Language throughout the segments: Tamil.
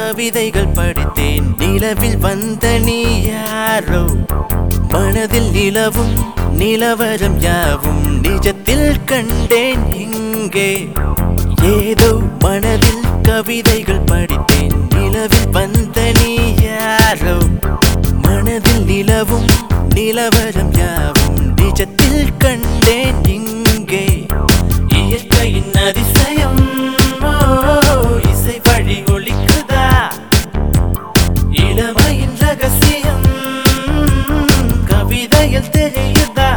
கவிதைகள் படித்தேன் நிலவில் வந்த நீ யாரோ மனதில் நிலவும் நிலவரம் யாவும் நிஜத்தில் கண்டேன் இங்கே ஏதோ மனதில் கவிதைகள் படித்தேன் நிலவில் வந்த நீ யாரோ மனதில் நிலவும் நிலவரம் யாவும் நிஜத்தில் கண்டேன் இங்கே இயற்கையின் அதிசயம் ஓ, இசை வழி ஒலிக்குதா இளமையின் ரகசியம் கவிதையில் தெரியுதா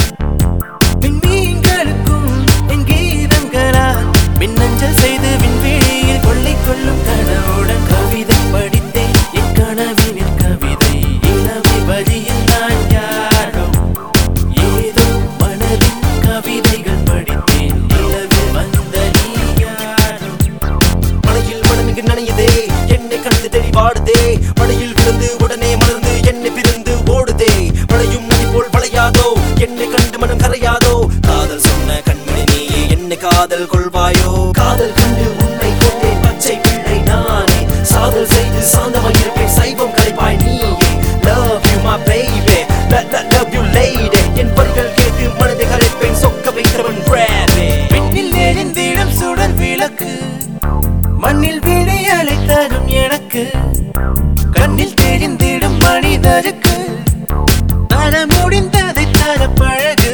விண்மீன்களுக்கும் என் கீதங்களால் மின்னஞ்சல் செய்து விண்வெளியில் கொள்ளை கொள்ளும் கனவுடன் கவிதை படித்தேன் என் கனவினில் கவிதை இளமை வழியில் நான் யாரோ ஏதோ மனதில் கவிதைகள் படித்தேன் நிலவில் வந்த நீ யாரோ மழையில் மனமிகு நனையுதே என்னை கண்டு தெளிவாடுதே மழையில் விழுந்து உடனே மலர்ந்து என்னை பிரிந்து ஓடுதே மழையும் நதி போல் வளையாதோ என்னை கண்டு மனம் கரையாதோ காதல் சொன்ன கண்மணி நீயே என்னை காதல் கொள்வாயோ காதல் கண்டு உன்னை கொண்டேன் பச்சை பிள்ளை நானே சாதல் செய்து சாந்தமாய் இருப்பேன் சைவம் கலைப்பாய் நீயே love you my baby love, love, love you lady என் வரிகள் கேட்டு மனதை கலைப்பேன் சொக்க வைத்தவன் ரேவே விண்ணில் எரிந்திடும் சுடர் விளக்கு மண்ணில் விழியலை தரும் எனக்கு கண்ணில் தெரிந்திடும் மனிதருக்கு தர முடிந்ததை தர பழகு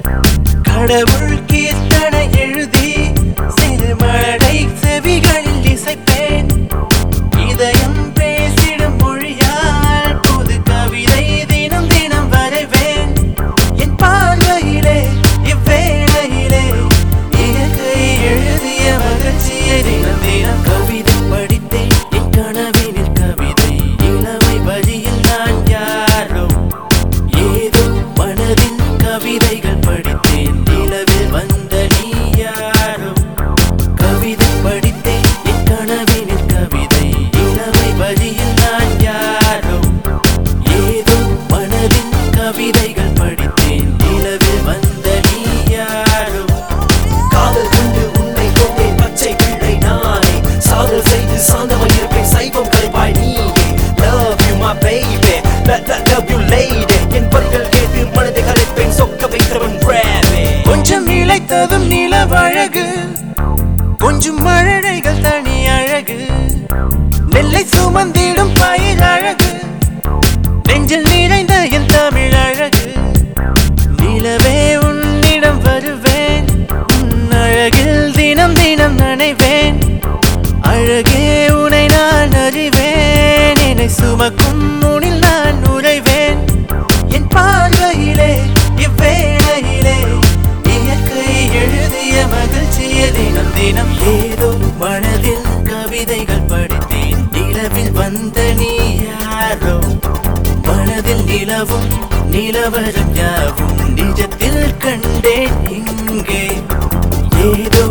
கடவுள் கீர்த்தனை எழுதி சிறுமழை செவிகளில் இசைப்பேன் இதயம் பேசிடும் மொழியால் புது கவிதை தினம் தினம் வரைவேன் என் பார்வையிலே இவ்வேளையிலே இயற்கை எழுதிய மகிழ்ச்சியை தினம் தினம் கவிதை படித்தேன் என் கனவினில் கவிதை இளமை வழியில் நான் யாரோ ஏதோ மனதில் கவிதைகள் படித்தேன் நிலவில் வந்த நீ யாரோ கவிதை படித்தேன் என் கனவினில் கவிதை இளமை வழியில் நான் யாரோ ஏதோ மனதில் கவிதைகள் படித்தேன் நிலவில் வந்த நீ யாரோ காதல் கண்டு உன்னை கொண்டேன் பச்சை பிள்ளை நானே சாதல் செய்து சாந்தமாய் இருப்பேன் சைவம் கலைப்பாய் நீயே love you my baby love, love, love you lady என் வரிகள் கேட்டு மனதை கலைப்பேன் சொக்க வைத்தவன் ரேவே கொஞ்சம் இழைத்ததும் நிலவழகு கொஞ்சம் மழலைகள் தனி அழகு நெல்லை சுமந்திடும் பயிர் அழகு நெஞ்சில் நிறைந்த என் தமிழ் அழகு நிலவே உன்னிடம் வருவேன் உன் அழகில் தினம் தினம் நனைவேன் அழகே உனை நான் அறிவேன் என்னை சுமக்கும் முனில் நான் உறைவேன் என் பார்வையிலே இவ்வேளையிலே இயற்கை எழுதிய மகிழ்ச்சியை தினம் தினம் ஏதோ மனதில் கவிதைகள் படித்தேன் நிலவில் வந்த நீ யாரோ மனதில் நிலவும் நிலவரம் யாவும் நிஜத்தில் கண்டேன் இங்கே ஏதோ